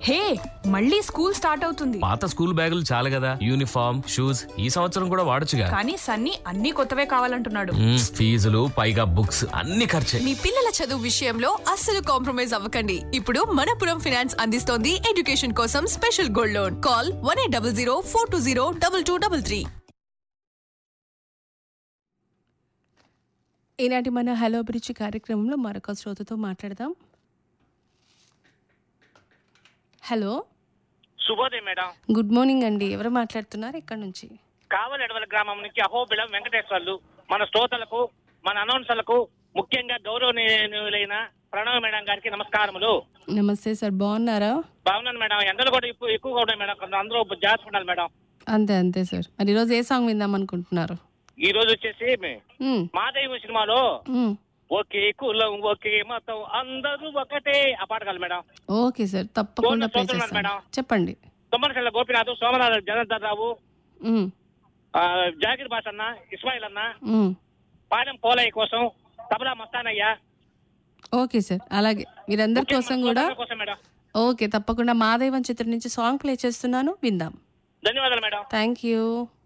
హే మళ్ళీ school start అవుతుంది పాత స్కూల్ బ్యాగులు చాలు కదా యూనిఫామ్ షూస్ ఈ సంవత్సరం కూడా వాడొచ్చుగా కానీ సన్నీ అన్ని కొత్తవే కావాలంటున్నాడు మ్మ్, ఫీజులు పైగా బుక్స్ అన్ని ఖర్చే మీ పిల్లల చదువు విషయంలో అస్సలు కాంప్రమైజ్ అవ్వకండి ఇప్పుడు మనపురం ఫైనాన్స్ అందిస్తోంది ఎడ్యుకేషన్ కోసం special gold loan call one eight double zero four two zero double two double three ఈనాటి మన హలో అభిరుచి కార్యక్రమంలో మరొక శ్రోతతో మాట్లాడదాం హలో శుభోదయం మేడం గుడ్ మార్నింగ్ అండి ఎవరు మాట్లాడుతున్నారు ఇక్కడ నుంచి కావలి ఎడవల గ్రామం నుంచి అహోబిళం వెంకటేశ్వర్లు మన శ్రోతలకు మన అనౌన్సర్లకు ముఖ్యంగా గౌరవనీయులైన ప్రణవ్ మేడం గారికి నమస్కారములు నమస్తే సార్ బాగున్నారా బాగున్నాను మేడం ఎండలు కూడా ఎక్కువ ఎక్కువగా ఉన్నాయి మేడం కొంత అందరూ జాగ్రత్త ఉండాలి మేడం అంతే అంతే సార్ మరి ఈరోజు ఏ సాంగ్ విందాం అనుకుంటున్నారు ఈ రోజు వచ్చేసి మే- మ్మ్, మాదేవి సినిమాలో మ్మ్. ఒకే కులం ఒకే మతం అందరూ ఒకటే ఆ పాట కాదు మేడం ఓకే సార్ తప్పకుండా ఫోన్లో ప్లే చూస్తున్నాను చేస్తాను మేడం. చెప్పండి తొమ్మనశల్ల గోపినాథ్ సోమనాథ్ జనార్దన్ రావు మ్మ్, ఆ, జాకిర్ బాష్ అన్న ఇస్మాయిల్ అన్న మ్మ్. పాలెం పోలయ్య కోసం తబలా మస్తానయ్య ఓకే సార్ అలాగే మీరందరి కోసం కూడా శ్రోతల కోసం మేడం ఓకే తప్పకుండా మాదేవన్ చిత్రం నుంచి సాంగ్ ప్లే చేస్తున్నాను విందాం ధన్యవాదాలు మేడం థ్యాంక్ యూ